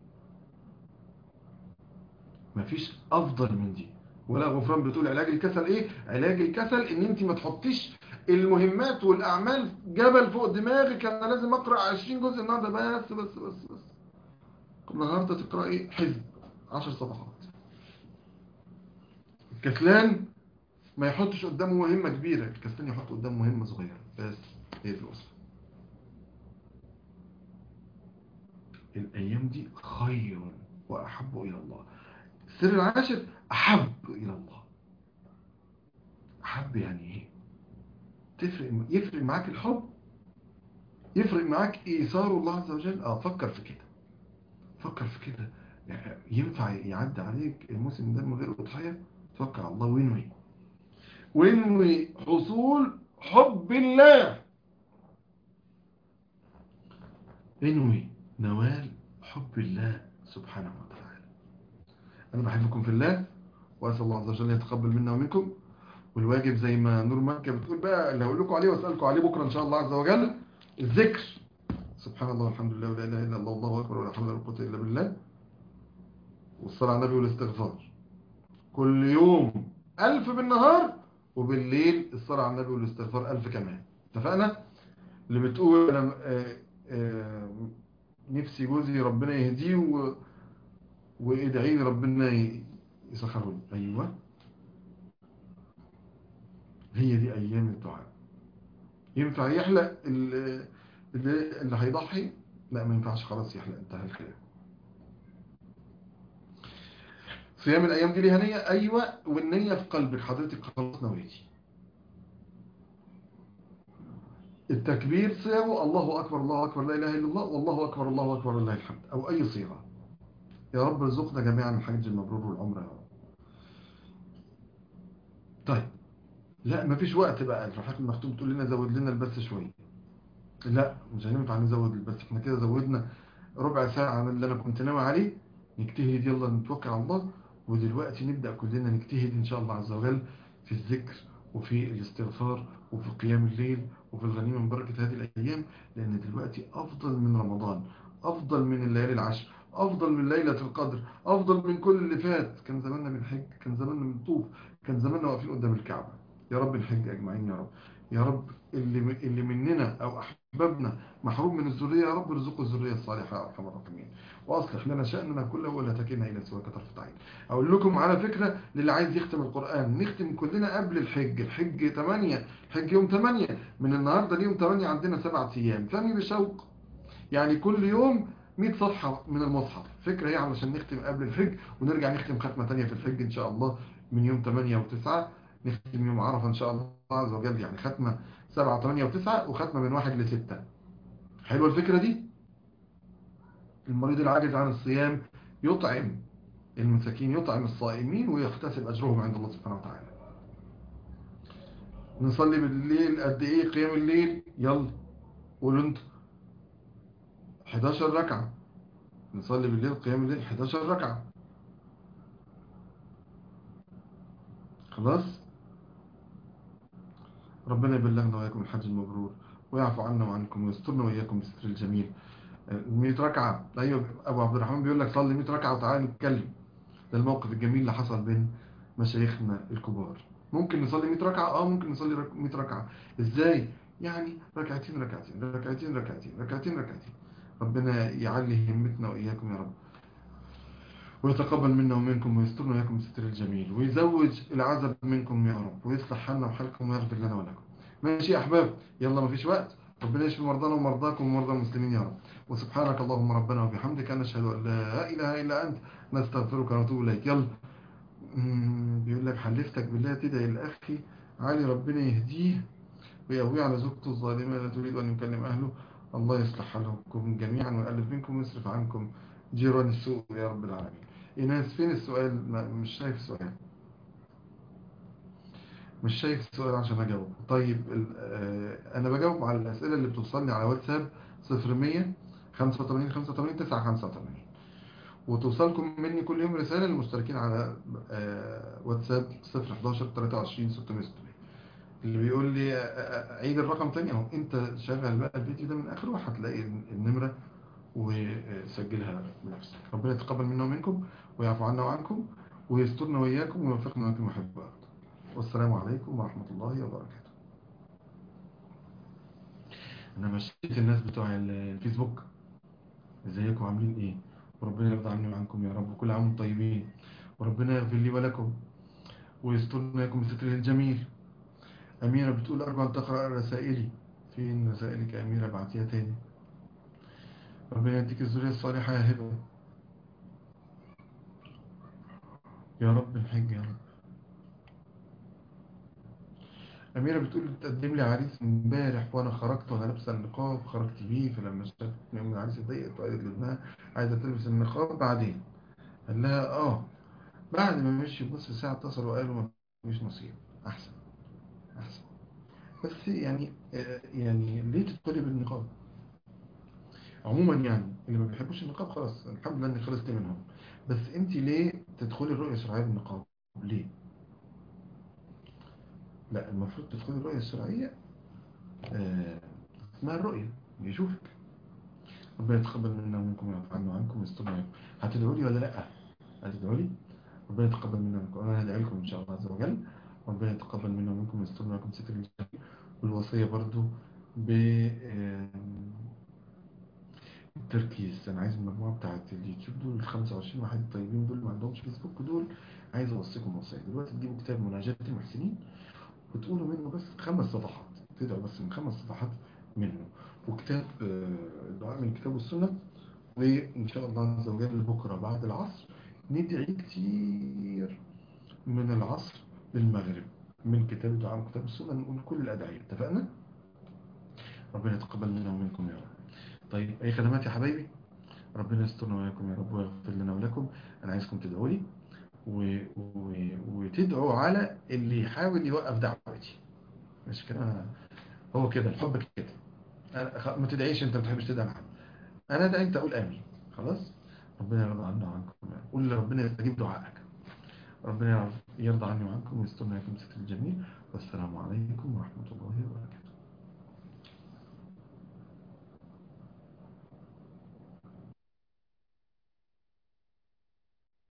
مفيش أفضل من دي ولا غفران بتقول علاج الكسل ايه علاج الكسل ان انت ما تحطيش المهمات والاعمال جبل فوق دماغك انا لازم اقرا 20 جزء النهارده بس بس بس بس النهارده تقراي حزب 10 صفحات الكسلان ما يحطش قدامه مهمة كبيرة الكسلان يحط قدامه مهمة صغيرة بس هي دي الوصفة الأيام دي خير وأحب إلى الله السر العاشر أحب إلى الله أحب يعني إيه تفرق يفرق معاك الحب يفرق معاك إيثار الله عز وجل اه فكر في كده فكر في كده يعني ينفع يعدي عليك الموسم ده من غير أضحية توكل على الله وانوي وانوي حصول حب الله انوي نوال حب الله سبحانه وتعالى أنا بحبكم في الله وأسأل الله عز وجل يتقبل منا ومنكم والواجب زي ما نور مكة بتقول بقى اللي هقول لكم عليه وأسألكم عليه بكرة إن شاء الله عز وجل الذكر سبحان الله والحمد لله ولا إله إلا الله والله أكبر ولا حول ولا قوة إلا بالله والصلاة على النبي والاستغفار كل يوم ألف بالنهار وبالليل الصلاة على النبي والاستغفار ألف كمان اتفقنا اللي بتقول أنا نفسي جوزي ربنا يهديه و... وادعي لي ربنا ي- يسخره لي ايوه هي دي ايام الدعاء ينفع يحلق ال- اللي, اللي هيضحي لا ما ينفعش خلاص يحلق انتهى الكلام صيام الايام دي ليها نيه ايوه والنيه في قلبك حضرتك خلاص نويتي التكبير صيغه الله أكبر الله أكبر لا إله إلا الله والله أكبر الله أكبر لله الحمد أو أي صيغة يا رب ارزقنا جميعا الحج المبرور والعمرة يا رب طيب لا مفيش وقت بقى الرحلات المختوم تقول لنا زود لنا البث شوية لا مش هينفع نزود البث احنا كده زودنا ربع ساعة عن اللي أنا كنت ناوي عليه نجتهد يلا نتوكل على الله ودلوقتي نبدأ كلنا نجتهد إن شاء الله عز وجل في الذكر وفي الاستغفار وفي قيام الليل وفي الغنيمة من بركة هذه الأيام لأن دلوقتي أفضل من رمضان أفضل من الليالي العشر أفضل من ليلة القدر أفضل من كل اللي فات كان زماننا بنحج كان زماننا بنطوف كان زماننا واقفين قدام الكعبة يا رب نحج أجمعين يا رب يا رب اللي اللي مننا أو أحبابنا محروم من الذرية يا رب ارزقه الذرية الصالحة يا أرحم الراحمين وأصلح لنا شأننا كله ولا تكلنا إلى سواك طرفة عين أقول لكم على فكرة للي عايز يختم القرآن نختم كلنا قبل الحج الحج 8 حج يوم 8 من النهاردة ليوم 8 عندنا سبعة أيام ثاني بشوق يعني كل يوم 100 صفحة من المصحف فكرة هي علشان نختم قبل الحج ونرجع نختم ختمة تانية في الحج إن شاء الله من يوم 8 و9 نختم يوم عرفة إن شاء الله عز وجل يعني ختمة 7 8 و9 وختمة من 1 ل 6 حلوة الفكرة دي المريض العاجز عن الصيام يطعم المساكين يطعم الصائمين ويحتسب أجرهم عند الله سبحانه وتعالى نصلي بالليل قد إيه قيام الليل يلا قولوا انتوا 11 ركعة نصلي بالليل قيام الليل 11 ركعة خلاص ربنا يبلغنا وإياكم الحج المبرور ويعفو عنا وعنكم ويسترنا وإياكم بستر الجميل 100 ركعة أيوة أبو عبد الرحمن بيقول لك صلي 100 ركعة وتعالى نتكلم ده الموقف الجميل اللي حصل بين مشايخنا الكبار ممكن نصلي 100 ركعة اه ممكن نصلي 100 ركعة ازاي يعني ركعتين ركعتين ركعتين ركعتين ركعتين ركعتين ربنا يعلي همتنا وإياكم يا رب ويتقبل منا ومنكم ويسترنا وإياكم بستر الجميل ويزوج العزب منكم يا رب ويصلح حالنا وحالكم ويغفر لنا ولكم ماشي يا أحباب يلا مفيش وقت ربنا يشفي مرضانا ومرضاكم ومرضى المسلمين يا رب وسبحانك اللهم ربنا وبحمدك نشهد أن لا إله إلا أنت نستغفرك ونتوب إليك يلا بيقول لك حلفتك بالله تدعي لأخي علي ربنا يهديه ويهوي على زوجته الظالمة لا تريد أن يكلم أهله الله يصلح حالكم جميعا ويألف منكم ويصرف عنكم جيران السوء يا رب العالمين إناس فين السؤال مش شايف السؤال مش شايف السؤال عشان أجاوب طيب أنا بجاوب على الأسئلة اللي بتوصلني على واتساب 0100 85 85 9 85 وتوصلكم مني كل يوم رسالة للمشتركين على واتساب 011 23 660 اللي بيقول لي عيد الرقم تاني اهو انت شغل بقى الفيديو ده من اخره وهتلاقي النمرة وسجلها بنفسك ربنا يتقبل منا ومنكم ويعفو عنا وعنكم ويسترنا وإياكم ويوفقنا ويكون محب والسلام عليكم ورحمة الله وبركاته انا مشيت الناس بتوع الفيسبوك ازيكم عاملين ايه وربنا يرضى عني وعنكم يا رب وكل عام وانتم طيبين وربنا يغفر لي ولكم ويسترنا وإياكم بستره الجميل أميرة بتقول أرجو أن تقرأ رسائلي فين رسائلك يا أميرة بعتيها تاني ربنا يديك الذرية الصالحة يا هبة يا رب الحج يا رب أميرة بتقول تقدم لي عريس امبارح وأنا خرجت وأنا لابسة النقاب خرجت بيه فلما شافت من العريس اتضايقت وقالت لابنها عايزة تلبس النقاب بعدين قال لها آه بعد ما مشي بنص ساعة اتصلوا وقالوا ما مش نصيب أحسن أحسن بس يعني يعني ليه تدخلي بالنقاب عموما يعني اللي ما بيحبوش النقاب خلاص الحمد لله اني خلصت منهم بس انت ليه تدخلي الرؤية الشرعية بالنقاب ليه لا المفروض تدخلي الرؤية الشرعية آه اسمها الرؤية يشوفك ربنا يتقبل منا ومنكم ويعفو عنا وعنكم ويستر عليكم هتدعوا لي ولا لا هتدعوا لي ربنا يتقبل منا ومنكم انا هدعي لكم ان شاء الله عز وجل ربنا يتقبل منا ومنكم ويستر عليكم ستر الجنة والوصية برضو ب التركيز انا عايز المجموعه بتاعت اليوتيوب دول ال 25 واحد الطيبين دول ما عندهمش فيسبوك دول عايز اوصيكم وصيه دلوقتي تجيبوا كتاب مناجاه المحسنين وتقولوا منه بس خمس صفحات تدعوا بس من خمس صفحات منه وكتاب آه، دعاء من الكتاب والسنه وان شاء الله عز وجل بكره بعد العصر ندعي كتير من العصر للمغرب من كتاب دعاء من كتاب السنه نقول كل الادعيه اتفقنا ربنا يتقبل منا ومنكم يا رب طيب اي خدمات يا حبايبي ربنا يسترنا وياكم يا رب ويغفر لنا ولكم انا عايزكم تدعوا لي و... و... وتدعوا على اللي يحاول يوقف دعوتي مش كده هو كده الحب كده أنا... خ- ما تدعيش انت ما بتحبش تدعي معايا انا ادعي انت اقول امين خلاص ربنا يرضى عنا وعنكم قول ربنا يستجيب دعائك ربنا يرضى عني وعنكم ويسترنا وياكم ستر الجميل والسلام عليكم ورحمة الله وبركاته